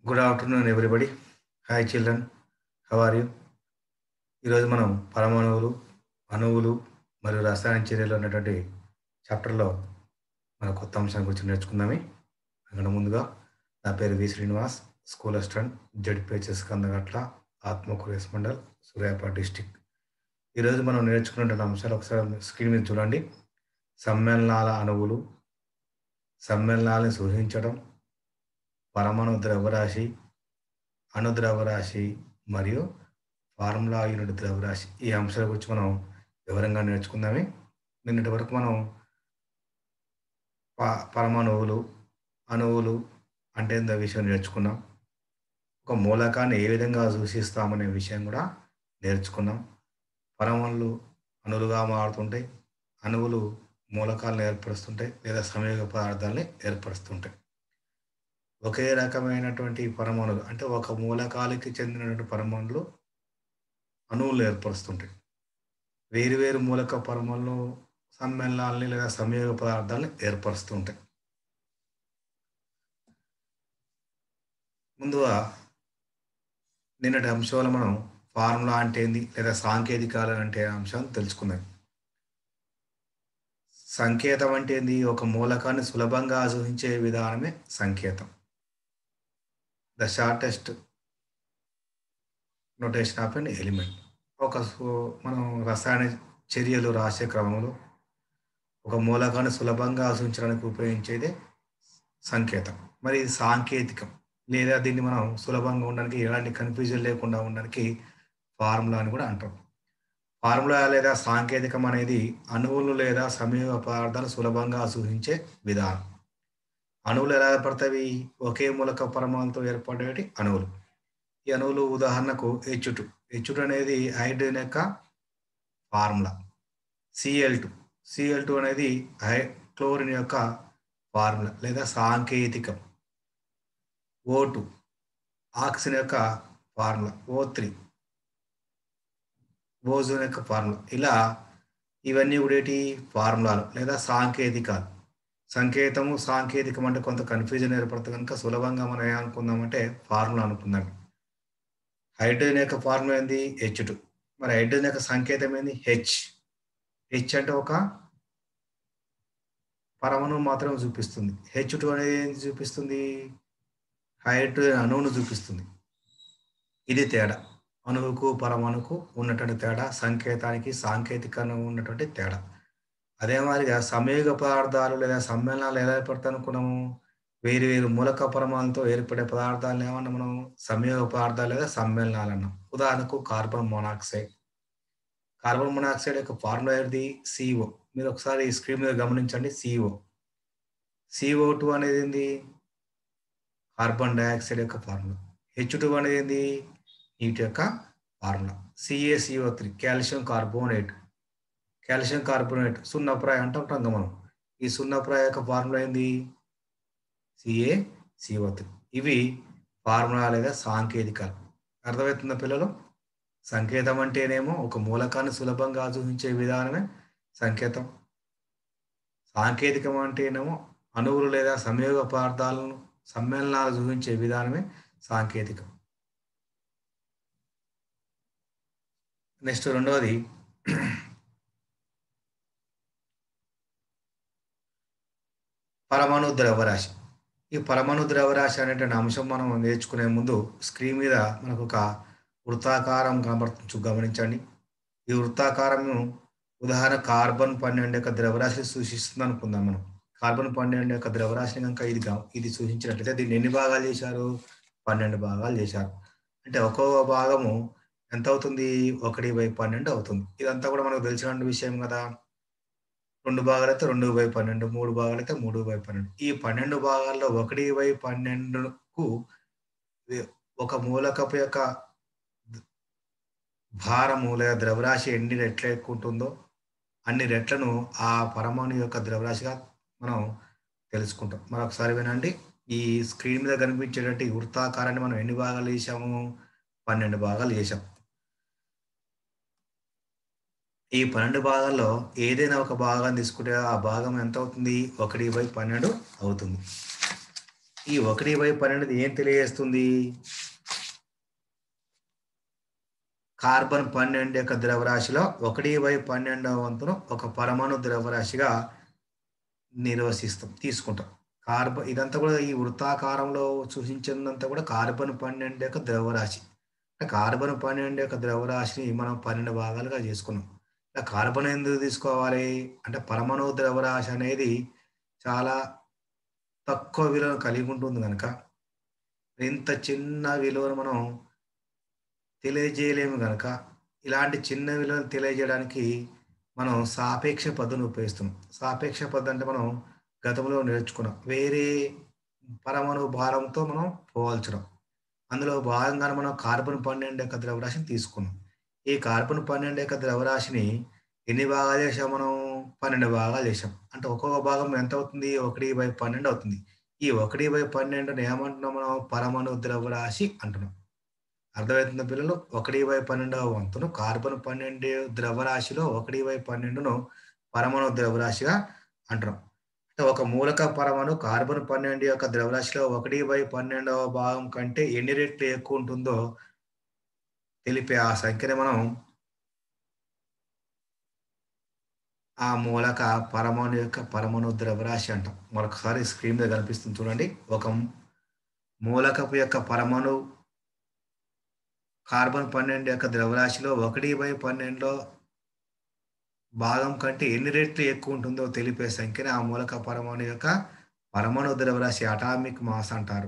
good afternoon everybody hi children how are you ఈరోజు మనం పరమాణువులు అణువులు మరియు రసాయన చర్యలు ఉన్నటువంటి చాప్టర్లో మన కొత్త అంశం గురించి నేర్చుకుందామే అక్కడ ముందుగా నా పేరు V Srinivas school assistant ZPHS Kandagatla Atmakur S mandal Suryapet district ఈరోజు మనం నేర్చుకున్నటువంటి అంశాలు ఒకసారి స్క్రీన్ మీద చూడండి సమ్మేళనాల అణువులు సమ్మేళనాలను సూచించడం పరమాణు ద్రవ్యరాశి అణు ద్రవ్యరాశి మరియు ఫార్ములా యూనిట్ ద్రవ్యరాశి ఈ అంశాల గురించి మనం వివరంగా నేర్చుకుందామే నిన్నటి వరకు మనం ప పరమాణువులు అణువులు అంటే ఏందో విషయం నేర్చుకున్నాం ఒక మూలకాన్ని ఏ విధంగా సూచిస్తామనే విషయం కూడా నేర్చుకున్నాం పరమాణులు అణువులుగా మారుతుంటాయి అణువులు మూలకాలను ఏర్పరుస్తుంటాయి లేదా సంయోగ పదార్థాలని ఏర్పరుస్తుంటాయి ఒకే రకమైనటువంటి పరమాణులు అంటే ఒక మూలకాలకి చెందినటువంటి పరమాణులు అణువులు ఏర్పరుస్తుంటాయి వేరు వేరు మూలక పరమాణులు సమ్మేళనాలని లేదా సంయోగ పదార్థాలను ఏర్పరుస్తుంటాయి ముందుగా నిన్నటి అంశంలో మనం ఫార్ములా అంటే ఏంది లేదా సాంకేతికాలు అంటే అంశం తెలుసుకుందాం సంకేతం అంటే ఏంది ఒక మూలకాన్ని సులభంగా సూచించే విధానమే సంకేతం the shortest notation of an element ఒక మనం రసాయన చర్యలు రాసే క్రమంలో ఒక మూలకాన్ని సులభంగా సూచించడానికి ఉపయోగించేదే సంకేతం మరి ఇది సాంకేతికం లేదా దీన్ని మనం సులభంగా ఉండడానికి ఎలాంటి కన్ఫ్యూజన్ లేకుండా ఉండడానికి ఫార్ములా అని కూడా అంటాం ఫార్ములా లేదా సాంకేతికం అనేది అణువులు లేదా సమీప పదార్థాలు సులభంగా సూచించే విధానం అణువులు ఎలా ఏర్పడతాయి ఒకే మూలక పరమాణులతో ఏర్పడేటి అణువులు ఈ అణువులు ఉదాహరణకు హెచ్ టూ హెచ్ టూ అనేది హైడ్రోజన్ యొక్క formula CL two CL two అనేది హై క్లోరిన్ యొక్క ఫార్ములా లేదా సాంకేతికం ఓ టూ ఆక్సిజన్ యొక్క ఫార్ములా ఓ త్రీ ఓజోన్ యొక్క ఫార్ములా ఇలా ఇవన్నీ కూడా ఏంటి ఫార్ములాలు లేదా సాంకేతికాలు సంకేతము సాంకేతికం అంటే కొంత కన్ఫ్యూజన్ ఏర్పడుతుంది కనుక సులభంగా మనం ఏమనుకుందామంటే ఫార్ములా అనుకుందాం హైడ్రోజన్ యొక్క ఫార్ములా ఏంది హెచ్ టూ మరి హైడ్రోజన్ యొక్క సంకేతం ఏంది హెచ్ హెచ్ అంటే ఒక పరమాణువు మాత్రమే చూపిస్తుంది హెచ్ టూ అనేది ఏంది చూపిస్తుంది హైడ్రోజన్ అణువును చూపిస్తుంది ఇది తేడా అణువుకు పరమాణుకు ఉన్నటువంటి తేడా సంకేతానికి సాంకేతికంగా ఉన్నటువంటి తేడా అదే మాదిరిగా సంయోగ పదార్థాలు లేదా సమ్మేళనాలు ఎలా ఏర్పడతాయి అనుకున్నాము వేరు వేరు మూలక పరమాణులతో ఏర్పడే పదార్థాలు ఏమన్నా మనం సంయోగ పదార్థాలు లేదా సమ్మేళనాలు అన్నాం ఉదాహరణకు కార్బన్ మొనాక్సైడ్ కార్బన్ మొనాక్సైడ్ యొక్క ఫార్ములా ఏది సిఓ మీరు ఒకసారి ఈ స్క్రీన్ మీద గమనించండి సిఓ సిఓ టూ అనేది ఏంది కార్బన్ డైఆక్సైడ్ యొక్క ఫార్ములా హెచ్ టూ అనేది ఏంది నీటి యొక్క formula CACO three calcium carbonate calcium carbonate సున్నప్రాయ అంటుంటాం కదా మనం ఈ సున్నప్రాయ యొక్క ఫార్ములా ఏంది సిఏ సిఓ త్రీ ఇవి ఫార్ములా లేదా సాంకేతికాలు అర్థమవుతుందా పిల్లలు సంకేతం అంటేనేమో ఒక మూలకాన్ని సులభంగా సూచించే విధానమే సంకేతం సాంకేతికం అంటేనేమో అణువులు లేదా సంయోగ పదార్థాలను సమ్మేళనాలు చూపించే విధానమే సాంకేతికం నెక్స్ట్ రెండవది పరమాణు ద్రవ్యరాశి ఈ పరమాణు ద్రవ్యరాశి అనేటువంటి అంశం మనం నేర్చుకునే ముందు స్క్రీన్ మీద మనకు ఒక వృత్తాకారం కనబడుతు గమనించండి ఈ వృత్తాకారం ఉదాహరణ కార్బన్ పన్నెండు యొక్క ద్రవ్యరాశిని సూచిస్తుంది అనుకుందాం మనం కార్బన్ పన్నెండు యొక్క ద్రవ్యరాశిని కనుక ఇది ఇది సూచించినట్లయితే దీన్ని ఎన్ని భాగాలు చేశారు పన్నెండు భాగాలు చేశారు అంటే ఒక్కొక్క భాగము ఎంత అవుతుంది ఒకటి బై పన్నెండు అవుతుంది ఇదంతా కూడా మనకు తెలిసిన విషయం కదా రెండు భాగాలు అయితే రెండు బై పన్నెండు మూడు భాగాలు అయితే మూడు బై పన్నెండు ఈ పన్నెండు భాగాల్లో ఒకటి బై పన్నెండుకు ఒక మూలకపు యొక్క భారము లేదా ద్రవ్యరాశి ఎన్ని రెట్లు ఎక్కువ ఉంటుందో అన్ని రెట్లను ఆ పరమాణు యొక్క ద్రవ్యరాశిగా మనం తెలుసుకుంటాం మరొకసారి వినండి ఈ స్క్రీన్ మీద కనిపించేటట్టు వృత్తాకారాన్ని మనం ఎన్ని భాగాలు చేసాము పన్నెండు భాగాలు చేసాం ఈ పన్నెండు భాగాల్లో ఏదైనా ఒక భాగం తీసుకుంటే ఆ భాగం ఎంత అవుతుంది ఒకటి బై పన్నెండు అవుతుంది ఈ ఒకటి బై పన్నెండు ఏం తెలియజేస్తుంది కార్బన్ పన్నెండు యొక్క ద్రవ్యరాశిలో ఒకటి బై పన్నెండవ వంతును ఒక పరమాణు ద్రవ్యరాశిగా నిర్వసిస్తాం తీసుకుంటాం కార్బన్ ఇదంతా కూడా ఈ వృత్తాకారంలో సూచించినంతా కూడా కార్బన్ పన్నెండు యొక్క ద్రవ్యరాశి కార్బన్ పన్నెండు యొక్క ద్రవ్యరాశిని మనం పన్నెండు భాగాలుగా చేసుకున్నాం ఇలా కార్బన్ ఎందుకు తీసుకోవాలి అంటే పరమాణు ద్రవ్యరాశి అనేది చాలా తక్కువ విలువను కలిగి ఉంటుంది కనుక ఇంత చిన్న విలువను మనం తెలియజేయలేము కనుక ఇలాంటి చిన్న విలువను తెలియజేయడానికి మనం సాపేక్ష పద్ధతిని ఉపయోగిస్తున్నాం సాపేక్ష పద్ధతి అంటే మనం గతంలో నేర్చుకున్నాం వేరే పరమాణు భారంతో మనం పోల్చడం అందులో భాగంగానే మనం కార్బన్ పన్నెండు యొక్క ద్రవ్యరాశిని తీసుకున్నాం ఈ కార్బన్ పన్నెండు యొక్క ద్రవ్యరాశిని ఎన్ని భాగాలు చేసాం మనం పన్నెండు భాగాలు చేసాం అంటే ఒక్కొక్క భాగం ఎంత అవుతుంది ఒకటి బై పన్నెండు అవుతుంది ఈ ఒకటి బై పన్నెండుని ఏమంటున్నాం మనం పరమాణు ద్రవ్యరాశి అంటున్నాం అర్థమవుతున్న పిల్లలు ఒకటి బై పన్నెండవ వంతును కార్బన్ పన్నెండు ద్రవ్యరాశిలో ఒకటి బై పన్నెండును పరమాణు ద్రవ్యరాశిగా అంటున్నాం అంటే ఒక మూలక పరమాణు కార్బన్ పన్నెండు యొక్క ద్రవ్యరాశిలో ఒకటి బై పన్నెండవ భాగం కంటే ఎన్ని రెట్లు ఎక్కువ ఉంటుందో తెలిపే ఆ సంఖ్యని మనం ఆ మూలక పరమాణు యొక్క పరమాణు ద్రవ్యరాశి అంటాం మరొకసారి స్క్రీన్ మీద కనిపిస్తుంది చూడండి ఒక మూలకపు యొక్క పరమాణు కార్బన్ పన్నెండు యొక్క ద్రవ్యరాశిలో ఒకటి బై పన్నెండులో భాగం కంటే ఎన్ని రెట్లు ఎక్కువ ఉంటుందో తెలిపే సంఖ్యని ఆ మూలక పరమాణు యొక్క పరమాణు ద్రవ్యరాశి అటామిక్ మాస్ అంటారు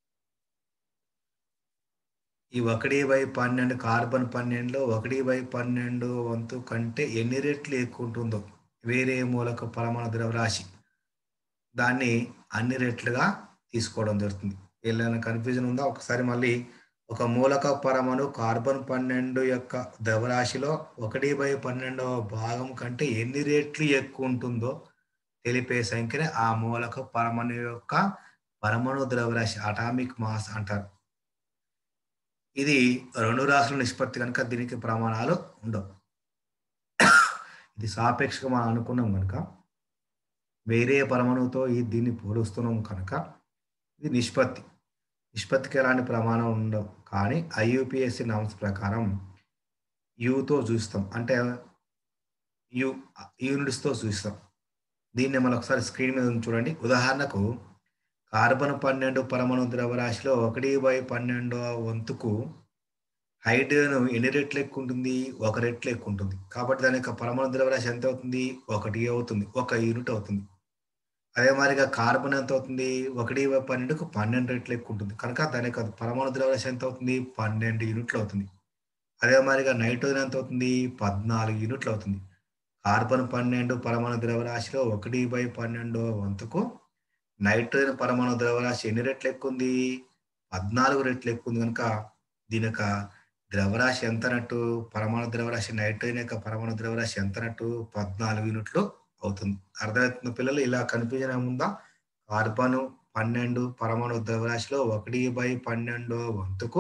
ఈ ఒకటి బై పన్నెండు కార్బన్ పన్నెండులో ఒకటి బై పన్నెండు వంతు కంటే ఎన్ని రెట్లు ఎక్కువ ఉంటుందో వేరే మూలక పరమాణు ద్రవ్యరాశి దాన్ని అన్ని రెట్లుగా తీసుకోవడం జరుగుతుంది ఏదైనా కన్ఫ్యూజన్ ఉందా ఒకసారి మళ్ళీ ఒక మూలక పరమాణు కార్బన్ పన్నెండు యొక్క ద్రవ్యరాశిలో ఒకటి బై పన్నెండవ భాగం కంటే ఎన్ని రెట్లు ఎక్కువ ఉంటుందో తెలిపే సంఖ్యనే ఆ మూలక పరమాణు యొక్క పరమాణు ద్రవ్యరాశి అటామిక్ మాస్ అంటారు ఇది రెండు రాశుల నిష్పత్తి కనుక దీనికి ప్రమాణాలు ఉండవు ఇది సాపేక్షగా మనం అనుకున్నాం కనుక వేరే పరమాణువుతో ఈ దీన్ని పోలుస్తున్నాం కనుక ఇది నిష్పత్తి నిష్పత్తికి ఎలాంటి ప్రమాణం ఉండవు కానీ ఐయుపిఎస్సి నామ్స్ ప్రకారం యూతో చూస్తాం అంటే యు యూనిట్స్తో చూస్తాం దీన్ని మనం ఒకసారి స్క్రీన్ మీద చూడండి ఉదాహరణకు కార్బన్ పన్నెండు పరమాణు ద్రవ్యరాశిలో ఒకటి బై పన్నెండు వంతుకు హైడ్రోజన్ ఎన్ని రెట్లు ఎక్కువ ఉంటుంది ఒక రెట్లు ఎక్కువ ఉంటుంది కాబట్టి దాని యొక్క పరమాణు ద్రవ్యరాశి ఎంత అవుతుంది ఒకటి అవుతుంది ఒక యూనిట్ అవుతుంది అదే మాదిరిగా కార్బన్ ఎంత అవుతుంది ఒకటి బై పన్నెండుకు పన్నెండు రెట్లు ఎక్కువ ఉంటుంది కనుక దాని యొక్క పరమాణు ద్రవ్యరాశి ఎంత అవుతుంది పన్నెండు యూనిట్లు అవుతుంది అదే మాదిరిగా నైట్రోజన్ ఎంత అవుతుంది పద్నాలుగు యూనిట్లు అవుతుంది కార్బన్ పన్నెండు పరమాణు ద్రవ్యరాశిలో ఒకటి బై పన్నెండు వంతుకు నైట్రోజన్ పరమాణు ద్రవ్యరాశి ఎన్ని రెట్లు ఎక్కువ ఉంది పద్నాలుగు రెట్లు ఎక్కువ ఉంది కనుక దీని యొక్క ద్రవ్యరాశి ఎంతనట్టు పరమాణు ద్రవ్యరాశి నైట్రోజన్ యొక్క పరమాణు ద్రవ్యరాశి ఎంతనట్టు పద్నాలుగు యూనిట్లు అవుతుంది అర్థమవుతున్న పిల్లలు ఇలా కన్ఫ్యూజన్ ఏముందా కార్బన్ పన్నెండు పరమాణు ద్రవ్యరాశిలో ఒకటి బై పన్నెండో వంతుకు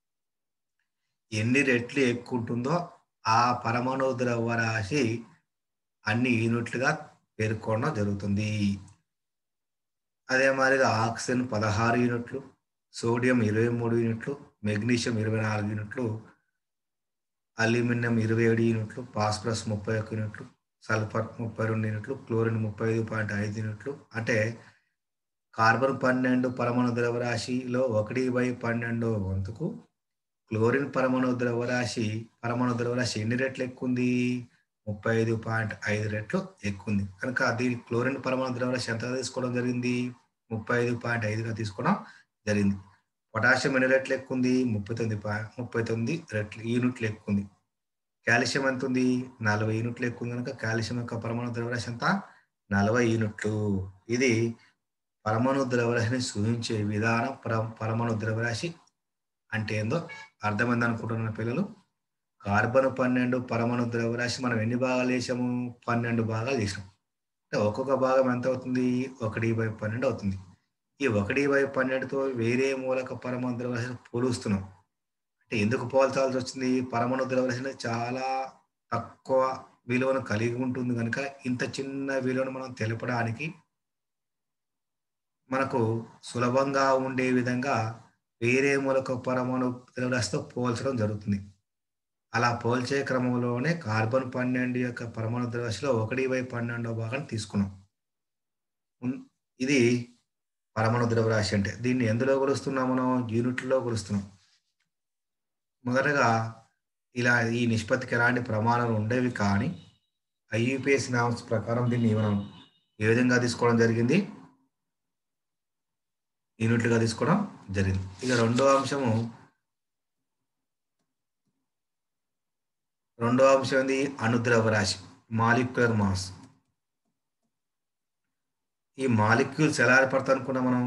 ఎన్ని రెట్లు ఎక్కువ ఉంటుందో ఆ పరమాణు ద్రవ్యరాశి అన్ని యూనిట్లుగా పేర్కొనడం జరుగుతుంది అదే మాదిరిగా ఆక్సిజన్ పదహారు యూనిట్లు సోడియం ఇరవై మూడు యూనిట్లు మెగ్నీషియం ఇరవై నాలుగు యూనిట్లు అల్యూమినియం ఇరవై ఏడు యూనిట్లు ఫాస్ఫరస్ ముప్పై ఒక్క యూనిట్లు సల్ఫర్ ముప్పై రెండు యూనిట్లు క్లోరిన్ ముప్పై ఐదు పాయింట్ ఐదు యూనిట్లు అంటే కార్బన్ పన్నెండు పరమాణు ద్రవ్యరాశిలో ఒకటి బై పన్నెండు వంతుకు క్లోరిన్ పరమాణు ద్రవ్యరాశి పరమాణు ద్రవ్యరాశి ఎన్ని రెట్లు ఎక్కువ ఉంది ముప్పై ఐదు పాయింట్ ఐదు రెట్లు ఎక్కువ ఉంది కనుక దీని క్లోరిన్ పరమాణు ద్రవ్యరాశి ఎంతగా తీసుకోవడం జరిగింది ముప్పై ఐదు పాయింట్ ఐదుగా తీసుకోవడం జరిగింది పొటాషియం ఎన్ని రెట్లు ఎక్కువ ఉంది ముప్పై తొమ్మిది పాయింట్ ముప్పై తొమ్మిది రెట్లు యూనిట్లు ఎక్కువ ఉంది కాల్షియం ఎంత ఉంది నలభై యూనిట్లు ఎక్కువ ఉంది కనుక కాల్షియం యొక్క పరమాణు ద్రవ్యరాశి ఎంత నలభై యూనిట్లు ఇది పరమాణు ద్రవ్యరాశిని సూచించే విధానం పర పరమాణు ద్రవ్యరాశి అంటే ఏందో అర్థమైంది అనుకుంటున్న పిల్లలు కార్బన్ పన్నెండు పరమాణు ద్రవ్యరాశి మనం ఎన్ని భాగాలు చేసాము పన్నెండు భాగాలు చేసాం అంటే ఒక్కొక్క భాగం ఎంత అవుతుంది ఒకటి బై పన్నెండు అవుతుంది ఈ ఒకటి బై పన్నెండుతో వేరే మూలక పరమాణు ద్రవ్యరాశిని పోలుస్తున్నాం అంటే ఎందుకు పోల్చాల్సి వచ్చింది పరమాణు ద్రవ్యరాశి చాలా తక్కువ విలువను కలిగి ఉంటుంది కనుక ఇంత చిన్న విలువను మనం తెలపడానికి మనకు సులభంగా ఉండే విధంగా వేరే మూలక పరమాణు ద్రవ్యరాశితో పోల్చడం జరుగుతుంది అలా పోల్చే క్రమంలోనే కార్బన్ పన్నెండు యొక్క పరమాణు ద్రవ్యరాశిలో ఒకటి బై పన్నెండో భాగం తీసుకున్నాం ఉన్- ఇది పరమాణు ద్రవ్యరాశి అంటే దీన్ని ఎందులో కొలుస్తున్నాం మనం యూనిట్లో కొలుస్తున్నాం మొదటగా ఇలా ఈ నిష్పత్తికి ఎలాంటి ప్రమాణాలు ఉండేవి కానీ ఐయుపిఎస్ నామ్స్ ప్రకారం దీన్ని మనం ఏ విధంగా తీసుకోవడం జరిగింది యూనిట్లుగా తీసుకోవడం జరిగింది ఇక రెండో అంశము రెండో అంశం ఏంది అణుద్రవ రాశి మాలిక్యులర్ మాస్ ఈ మాలిక్యూల్స్ ఎలా ఏర్పడతాయి అనుకున్నాం మనం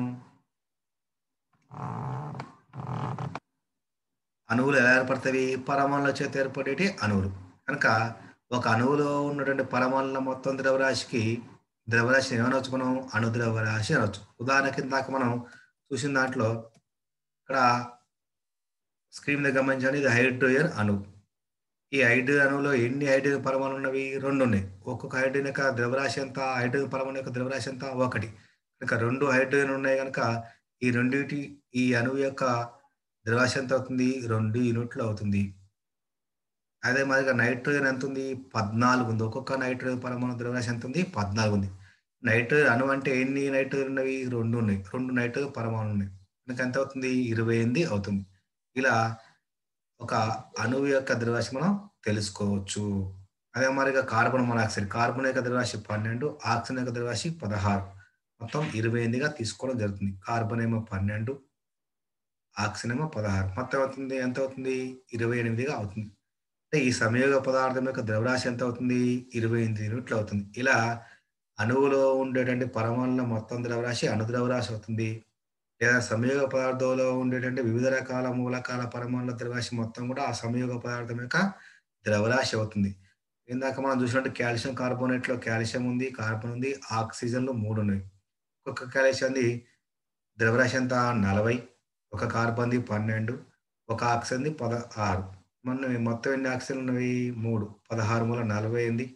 అణువులు ఎలా ఏర్పడతాయి పరమాణుల చేత ఏర్పడేటి అణువులు కనుక ఒక అణువులో ఉన్నటువంటి పరమాణుల మొత్తం ద్రవ్యరాశికి ద్రవ్యరాశిని ఏమనొచ్చు మనం అణుద్రవ్యరాశి అనొచ్చు ఉదాహరణకి ఇందాక మనం చూసిన దాంట్లో ఇక్కడ స్క్రీన్ మీద గమనించండి ఇది హైడ్రోజన్ అణువు ఈ హైడ్రోజన్ అణువులో ఎన్ని హైడ్రోజన్ పరమాణులు ఉన్నవి రెండు ఉన్నాయి ఒక్కొక్క హైడ్రోజన్ యొక్క ద్రవ్యరాశి ఎంత హైడ్రోజన్ పరమాణు యొక్క ద్రవ్యరాశి ఎంత ఒకటి కనుక రెండు హైడ్రోజన్ ఉన్నాయి కనుక ఈ రెండింటి ఈ అణువు యొక్క ద్రవ్యరాశి ఎంత అవుతుంది రెండు యూనిట్లు అవుతుంది అదే మాదిరిగా నైట్రోజన్ ఎంత ఉంది పద్నాలుగు ఉంది ఒక్కొక్క నైట్రోజన్ పరమాణు ద్రవ్యరాశి ఎంత ఉంది పద్నాలుగు ఉంది నైట్రోజన్ అణువు అంటే ఎన్ని నైట్రోజన్ ఉన్నవి రెండు ఉన్నాయి రెండు నైట్రోజన్ పరమాణు ఉన్నాయి కనుక ఎంత అవుతుంది ఇరవై ఎనిమిది అవుతుంది ఇలా ఒక అణువు యొక్క ద్రవ్యరాశి మనం తెలుసుకోవచ్చు అదే మాదిరిగా కార్బన్ మొనాక్సైడ్ కార్బన్ యొక్క ద్రవ్యరాశి పన్నెండు ఆక్సిజన్ యొక్క ద్రవ్యరాశి పదహారు మొత్తం ఇరవై ఎనిమిదిగా తీసుకోవడం జరుగుతుంది కార్బన్ ఏమో పన్నెండు ఆక్సిజన్ ఏమో పదహారు మొత్తం అవుతుంది ఎంత అవుతుంది ఇరవై ఎనిమిదిగా అవుతుంది అంటే ఈ సంయోగ పదార్థం యొక్క ద్రవ్యరాశి ఎంత అవుతుంది ఇరవై ఎనిమిది యూనిట్లు అవుతుంది ఇలా అణువులో ఉండేటువంటి పరమాణుల మొత్తం ద్రవ్యరాశి అణుద్రవ్యరాశి అవుతుంది లేదా సంయోగ పదార్థంలో ఉండేటువంటి వివిధ రకాల మూలకాల పరమాణుల ద్రవ్యరాశి మొత్తం కూడా ఆ సంయోగ పదార్థం యొక్క ద్రవ్యరాశి అవుతుంది ఇందాక మనం చూసినట్టు కాల్షియం కార్బోనేట్ లో కాల్షియం ఉంది కార్బన్ ఉంది ఆక్సిజన్లు మూడు ఉన్నాయి ఒక్కొక్క కాల్షియంది ద్రవ్యరాశి ఎంత నలభై ఒక కార్బన్ది పన్నెండు ఒక ఆక్సిజన్ది పదహారు మన మొత్తం ఎన్ని ఆక్సిజన్ ఉన్నవి మూడు పదహారు మూల నలభై ఎనిమిది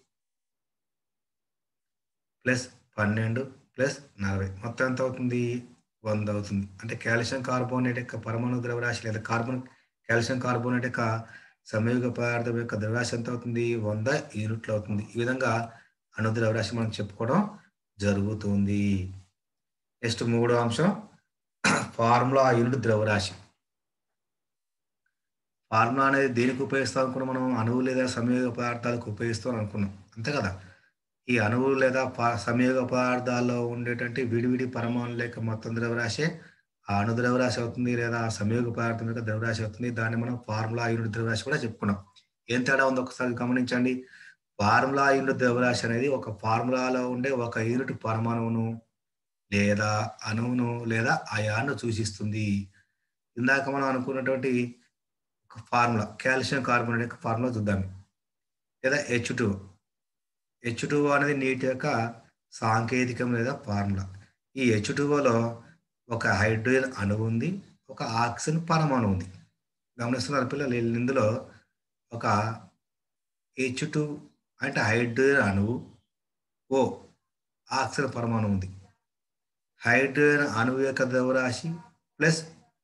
ప్లస్ పన్నెండు ప్లస్ నలభై మొత్తం ఎంత అవుతుంది వంద అవుతుంది అంటే కాల్షియం కార్బోనేట్ యొక్క పరమాణు ద్రవ్యరాశి లేదా కార్బన్ కాల్షియం కార్బోనేట్ యొక్క సంయోగ పదార్థం యొక్క ద్రవ్యరాశి ఎంత అవుతుంది వంద యూనిట్లు అవుతుంది ఈ విధంగా అణు ద్రవ్యరాశి మనం చెప్పుకోవడం జరుగుతుంది నెక్స్ట్ మూడో అంశం ఫార్ములా యూనిట్ ద్రవ్యరాశి ఫార్ములా అనేది దేనికి ఉపయోగిస్తాం అనుకున్నాం మనం అణువు లేదా సంయోగ పదార్థాలకు ఉపయోగిస్తాం అనుకున్నాం అంతే కదా ఈ అణువులు లేదా ప- సంయోగ పదార్థాల్లో ఉండేటువంటి విడివిడి పరమాణుల యొక్క మొత్తం ద్రవ్యరాశి ఆ అణు ద్రవ్యరాశి అవుతుంది లేదా ఆ సంయోగ పదార్థం యొక్క ద్రవ్యరాశి అవుతుంది దాన్ని మనం ఫార్ములా యూనిట్ ద్రవ్యరాశి కూడా చెప్పుకున్నాం ఏం తేడా ఉందో ఒకసారి గమనించండి ఫార్ములా యూనిట్ ద్రవ్యరాశి అనేది ఒక ఫార్ములాలో ఉండే ఒక యూనిట్ పరమాణువును లేదా అణువును లేదా అయాన్ని సూచిస్తుంది ఇందాక మనం అనుకున్నటువంటి ఒక ఫార్ములా కాల్షియం కార్బోనేట్ యొక్క ఫార్ములా చూద్దాం లేదా హెచ్ టూ హెచ్ టూ అనేది నీటి యొక్క సాంకేతికం లేదా ఫార్ములా ఈ హెచ్ టూలో ఒక హైడ్రోజన్ అణువు ఉంది ఒక ఆక్సిజన్ పరమాణు ఉంది గమనిస్తున్నారు పిల్లలు ఇందులో ఒక హెచ్ టూ అంటే హైడ్రోజన్ అణువు ఓ ఆక్సిజన్ పరమాణు ఉంది హైడ్రోజన్ అణువు యొక్క ద్రవ్యరాశి ప్లస్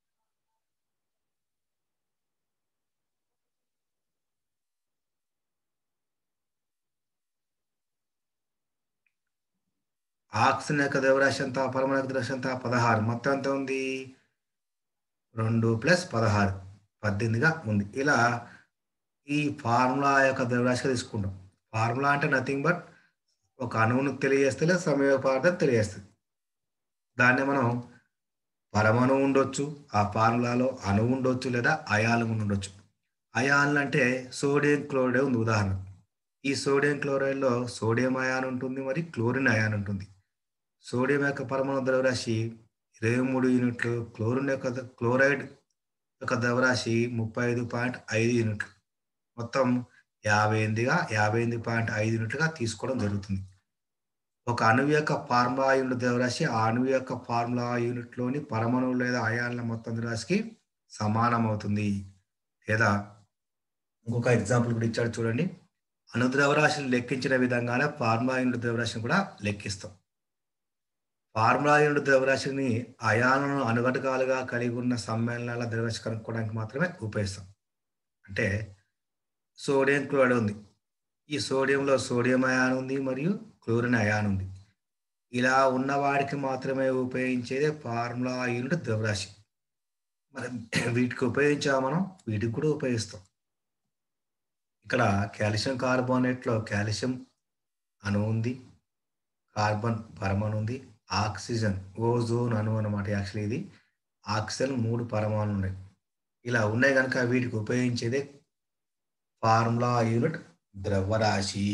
ఆక్సిజన్ యొక్క ద్రవ్యరాశి ఎంత పరమాణు యొక్క ద్రవ్యరాశి ఎంత పదహారు మొత్తం ఎంత ఉంది రెండు ప్లస్ పదహారు పద్దెనిమిదిగా ఉంది ఇలా ఈ ఫార్ములా యొక్క ద్రవ్యరాశిగా తీసుకుంటాం ఫార్ములా అంటే నథింగ్ బట్ ఒక అణువును తెలియజేస్తే లేదా సమయ పదార్థం తెలియజేస్తుంది దాన్ని మనం పరమాణువు ఉండొచ్చు ఆ ఫార్ములాలో అణువు ఉండొచ్చు లేదా అయాలు ఉండొచ్చు అయాన్లు అంటే సోడియం క్లోరైడ్ ఉంది ఉదాహరణ ఈ సోడియం క్లోరైడ్లో సోడియం అయాన్ ఉంటుంది మరి క్లోరిన్ అయాన్ ఉంటుంది సోడియం యొక్క పరమాణు ద్రవ్యరాశి ఇరవై మూడు యూనిట్లు క్లోరిన్ యొక్క ద- క్లోరైడ్ యొక్క ద్రవ్యరాశి ముప్పై ఐదు పాయింట్ ఐదు యూనిట్లు మొత్తం యాభై ఎనిమిదిగా యాభై ఎనిమిది పాయింట్ ఐదు యూనిట్లుగా తీసుకోవడం జరుగుతుంది ఒక అణువు యొక్క ఫార్ములా యూనిట్ ద్రవ్యరాశి ఆ అణువు యొక్క ఫార్ములా యూనిట్లోని పరమాణువు లేదా అయాన్ల మొత్తం ద్రవ్యరాశికి సమానం అవుతుంది లేదా ఇంకొక ఎగ్జాంపుల్ కూడా ఇచ్చాడు చూడండి అణు ద్రవ్యరాశిని లెక్కించిన విధంగానే ఫార్ములా యూనిట్ ద్రవ్యరాశిని కూడా లెక్కిస్తాం ఫార్ములా యూనిట్ ద్రవ్యరాశిని అయాలను అనుఘటకాలుగా కలిగి ఉన్న సమ్మేళనాల ద్రవ్యరాశి కనుక్కోవడానికి మాత్రమే ఉపయోగిస్తాం అంటే సోడియం క్లోరైడ్ ఉంది ఈ సోడియంలో సోడియం అయాన్ ఉంది మరియు క్లోరిన్ అయాన్ ఉంది ఇలా ఉన్న వాడికి మాత్రమే ఉపయోగించేదే ఫార్ములా యూనిట్ ద్రవ్యరాశి మరి వీటికి ఉపయోగించా మనం వీటికి కూడా ఉపయోగిస్తాం ఇక్కడ కాల్షియం కార్బోనేట్లో కాల్షియం అణు ఉంది కార్బన్ పరమాణు ఉంది ఆక్సిజన్ ఓజోన్ అణు అనమాట యాక్చువల్లీ ఇది ఆక్సిజన్ మూడు పరమాణు ఉన్నాయి ఇలా ఉన్నాయి కనుక వీటికి ఉపయోగించేదే ఫార్ములా యూనిట్ ద్రవ్యరాశి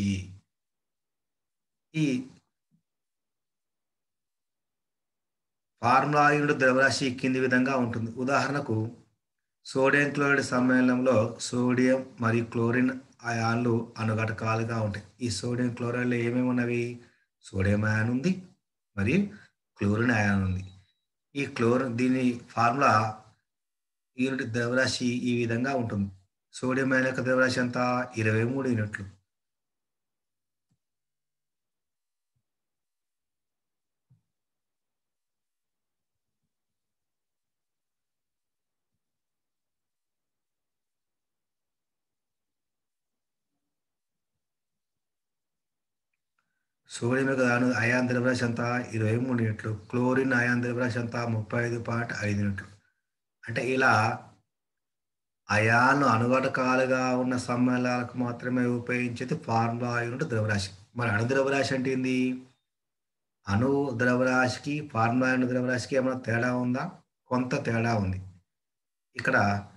ఈ ఫార్ములా యూనిట్ ద్రవ్యరాశి కింది విధంగా ఉంటుంది ఉదాహరణకు సోడియం క్లోరైడ్ సమ్మేళనంలో సోడియం మరియు క్లోరిన్ అయాన్లు అనుఘటకాలుగా ఉంటాయి ఈ సోడియం క్లోరైడ్లో ఏమేమి ఉన్నవి సోడియం అయాన్ ఉంది మరియు క్లోరిన్ అయాన్ ఉంది ఈ క్లోరిన్ దీని ఫార్ములా యూనిట్ ద్రవ్యరాశి ఈ విధంగా ఉంటుంది సోడియం అయాన్ యొక్క ద్రవ్యరాశి ఎంత ఇరవై మూడు యూనిట్లు సోడియం యొక్క అణు- అయాన్ ద్రవ్యరాశి ఎంత ఇరవై మూడు యూనిట్లు క్లోరిన్ అయాన్ ద్రవ్యరాశి ఎంత ముప్పై ఐదు పాయింట్ ఐదు యూనిట్లు అంటే ఇలా అయాన్లు అనుఘటకాలుగా ఉన్న సమ్మేళనాలకు మాత్రమే ఉపయోగించేది ఫార్ములా యూనిట్ ద్రవ్యరాశి మరి అణు ద్రవ్యరాశి అంటే ఏంది అణు ద్రవ్యరాశికి ఫార్ములా యూనిట్ ద్రవ్యరాశికి ఏమైనా తేడా ఉందా కొంత తేడా ఉంది ఇక్కడ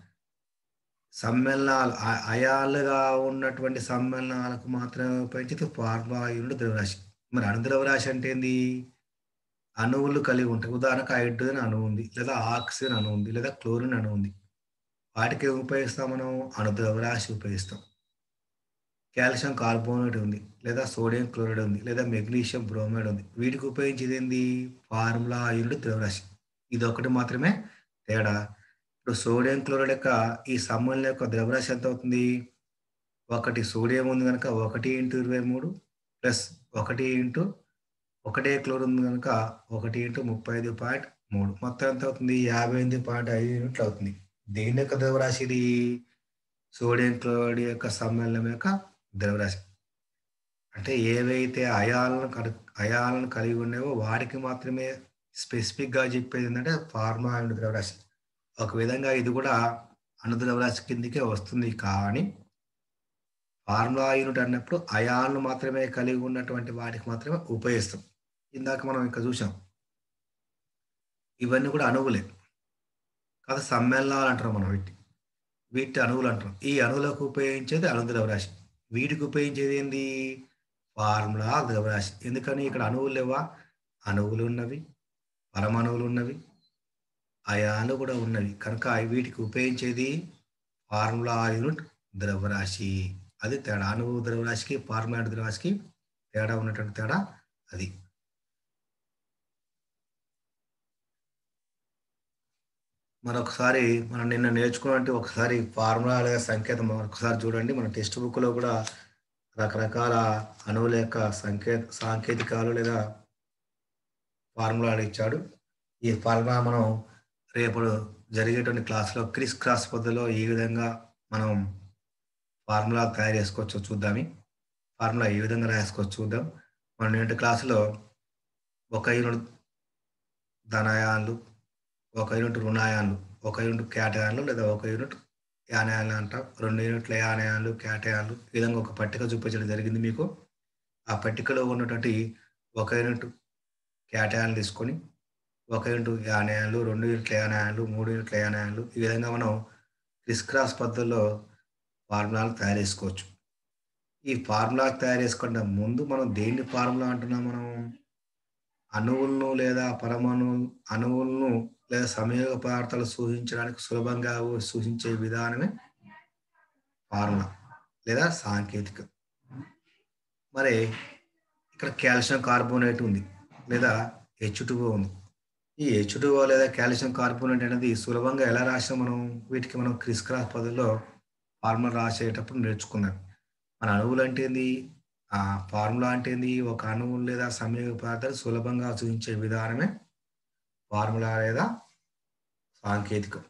సమ్మేళనాలు అ- అయాలుగా ఉన్నటువంటి సమ్మేళనాలకు మాత్రమే ఉపయోగించేది ఫార్ములా యూనిట్ ద్రవ్యరాశి మరి అణు ద్రవ్యరాశి అంటే ఏంది అణువులు కలిగి ఉంటాయి ఉదాహరణకు హైడ్రోజన్ అణువు ఉంది లేదా ఆక్సిజన్ అణువు ఉంది లేదా క్లోరిన్ అణువు ఉంది వాటికి ఏం ఉపయోగిస్తాం మనం అణు ద్రవ్యరాశి ఉపయోగిస్తాం కాల్షియం కార్బోనేట్ ఉంది లేదా సోడియం క్లోరైడ్ ఉంది లేదా మెగ్నీషియం బ్రోమైడ్ ఉంది వీటికి ఉపయోగించేది ఏంది ఫార్ములా యూనిట్ ద్రవ్యరాశి ఇది ఒకటి మాత్రమే తేడా ఇప్పుడు సోడియం క్లోరైడ్ యొక్క ఈ సమ్మేళనం యొక్క ద్రవ్యరాశి ఎంత అవుతుంది ఒకటి సోడియం ఉంది కనుక ఒకటి ఇంటూ ఇరవై మూడు ప్లస్ ఒకటి ఇంటూ ఒకటే క్లోర్ ఉంది కనుక ఒకటి ఇంటూ ముప్పై ఐదు పాయింట్ మూడు మొత్తం ఎంత అవుతుంది యాభై ఎనిమిది పాయింట్ ఐదు యూనిట్లు అవుతుంది దేని యొక్క ద్రవ్యరాశి ఇది సోడియం క్లోరైడ్ యొక్క సమ్మేళనం యొక్క ద్రవ్యరాశి అంటే ఏవైతే అయాలను కలు అయాలను కలిగి ఉన్నాయో వాటికి మాత్రమే స్పెసిఫిక్గా చెప్పేది ఏంటంటే ఫార్మా అండ్ ద్రవ్యరాశి ఒక విధంగా ఇది కూడా అణుద్రవ్యరాశి కిందికే వస్తుంది కానీ ఫార్ములా యూనిట్ అన్నప్పుడు అయాన్లు మాత్రమే కలిగి ఉన్నటువంటి వాటికి మాత్రమే ఉపయోగిస్తాం ఇందాక మనం ఇంకా చూసాం ఇవన్నీ కూడా అణువులే కదా సమ్మేళనాలు అంటారు మనం వీటి వీటి అణువులు అంటాం ఈ అణువులకు ఉపయోగించేది అణుద్రవ్యరాశి వీటికి ఉపయోగించేది ఏంది ఫార్ములా ద్రవ్యరాశి ఎందుకని ఇక్కడ అణువులు లేవా అణువులు ఉన్నవి పరమాణువులు ఉన్నవి అయాలు కూడా ఉన్నవి కనుక వీటికి ఉపయోగించేది ఫార్ములా యూనిట్ ద్రవ్యరాశి అది తేడా అణువు ద్రవ్యరాశికి ఫార్ములా యూనిట్ ద్రవ్యరాశికి తేడా ఉన్నటువంటి తేడా అది మరొకసారి మనం నిన్న నేర్చుకున్నట్టు ఒకసారి ఫార్ములా లేదా సంకేతం ఒకసారి చూడండి మన టెక్స్ట్ బుక్లో కూడా రకరకాల అణువుల యొక్క సంకే సాంకేతికాలు లేదా ఫార్ములాలు ఇచ్చాడు ఈ ఫార్ములా మనం రేపు జరిగేటువంటి క్లాస్లో క్రిస్ క్రాస్ పద్ధతిలో ఏ విధంగా మనం ఫార్ములా తయారు చేసుకోవచ్చో చూద్దామి ఫార్ములా ఏ విధంగా రాసుకోవచ్చు చూద్దాం మన నేటి క్లాసులో ఒక యూనిట్ ధనాయాన్లు ఒక యూనిట్ రుణాయాన్లు ఒక యూనిట్ క్యాటయాన్లు లేదా ఒక యూనిట్ యానయాన్లు అంటాం రెండు యూనిట్ల యానయాన్లు క్యాటయాన్లు ఈ విధంగా ఒక పట్టిక చూపించడం జరిగింది మీకు ఆ పట్టికలో ఉన్నటువంటి ఒక యూనిట్ క్యాటయాన్లు తీసుకొని ఒక యూనిట్ యానయాన్లు రెండు యూనిట్ల యానయాన్లు మూడు యూనిట్ల యానయాన్లు ఈ విధంగా మనం క్రిస్ క్రాస్ పద్ధతిలో ఫార్ములాలు తయారు చేసుకోవచ్చు ఈ ఫార్ములా తయారు చేసుకునే ముందు మనం దేన్ని ఫార్ములా అంటున్నాం మనం అణువులను లేదా పరమాణు అణువులను లేదా సంయోగ పదార్థాలు సూచించడానికి సులభంగా సూచించే విధానమే ఫార్ములా లేదా సాంకేతిక మరి ఇక్కడ కాల్షియం కార్బోనేట్ ఉంది లేదా హెచ్ ఉంది ఈ హెచ్ లేదా కాల్షియం కార్బోనేట్ అనేది సులభంగా ఎలా రాసాం మనం వీటికి మనం క్రిస్ క్రాస్ పద్ధతిలో ఫార్ములా రాసేటప్పుడు నేర్చుకున్నాం మన అణువులు అంటే ఏంది ఆ ఫార్ములా అంటే ఏంది ఒక అణువు లేదా సమయోగ పదార్థాలు సులభంగా సూచించే విధానమే ఫార్ములా లేదా సాంకేతికం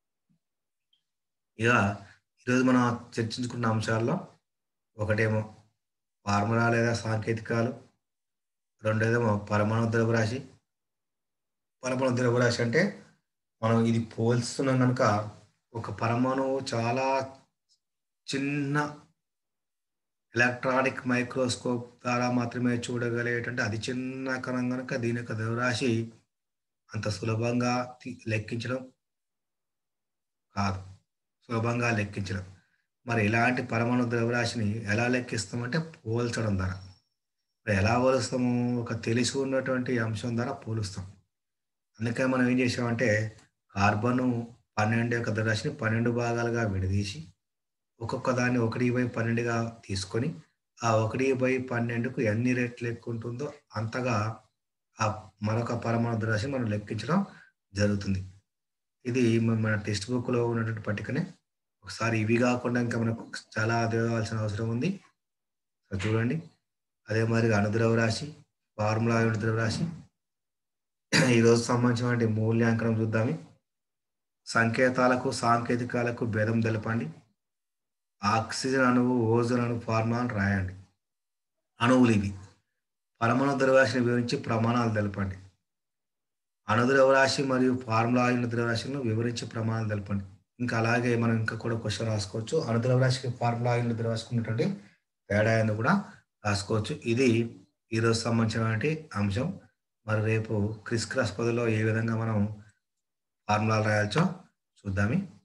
ఇక ఈరోజు మనం చర్చించుకున్న అంశాల్లో ఒకటేమో ఫార్ములా లేదా సాంకేతికాలు రెండోదేమో పరమాణు ద్రవ్యరాశి పరమాణు ద్రవ్యరాశి అంటే మనం ఇది పోల్స్తున్నాం కనుక ఒక పరమాణువు చాలా చిన్న ఎలక్ట్రానిక్ మైక్రోస్కోప్ ద్వారా మాత్రమే చూడగలిగేటంటే అది చిన్న కణం కనుక దీని యొక్క ద్రవ్యరాశి అంత సులభంగా తి- లెక్కించడం కాదు సులభంగా లెక్కించడం మరి ఇలాంటి పరమాణు ద్రవ్యరాశిని ఎలా లెక్కిస్తామంటే పోల్చడం ద్వారా మరి ఎలా పోలుస్తాము ఒక తెలిసి ఉన్నటువంటి అంశం ద్వారా పోలుస్తాం అందుకని మనం ఏం చేసామంటే కార్బన్ పన్నెండు యొక్క ద్రవ్యరాశిని పన్నెండు భాగాలుగా విడదీసి ఒక్కొక్క దాన్ని ఒకటి బై పన్నెండుగా తీసుకొని ఆ ఒకటి బై పన్నెండుకు ఎన్ని రెట్లు ఎక్కువ ఉంటుందో అంతగా ఆ మరొక పరమాణు ద్రవ్యరాశిని మనం లెక్కించడం జరుగుతుంది ఇది మన మన టెక్స్ట్ బుక్లో ఉన్నటువంటి పట్టికనే ఒకసారి ఇవి కాకుండా ఇంకా మనకు చాలా చదవాల్సిన అవసరం ఉంది సో చూడండి అదే మరి అణుద్రవ రాశి ఫార్ములా అణుద్రవ రాశి ఈరోజు సంబంధించిన మూల్యాంకనం చూద్దాము సంకేతాలకు సాంకేతికాలకు భేదం తెలపండి ఆక్సిజన్ అణువు ఓజోన్ అణువు ఫార్ములా అని రాయండి అణువులు ఇవి పరమాణు ద్రవ్యరాశిని వివరించి ప్రమాణాలు తెలపండి అణుద్రవ్యరాశి మరియు ఫార్ములా అయిన ద్రవ్యరాశిలను వివరించి ప్రమాణాలు తెలపండి ఇంకా అలాగే మనం ఇంకా కూడా క్వశ్చన్ రాసుకోవచ్చు అణుద్రవ్యరాశికి ఫార్ములా అయిన ద్రవ్యరాశికి ఉన్నటువంటి తేడా ఏందో కూడా రాసుకోవచ్చు ఇది ఈరోజు సంబంధించినటువంటి అంశం మరి రేపు క్రిస్ క్రాస్ పదిలో ఏ విధంగా మనం ఫార్ములాలు రాయాల్చో చూద్దామి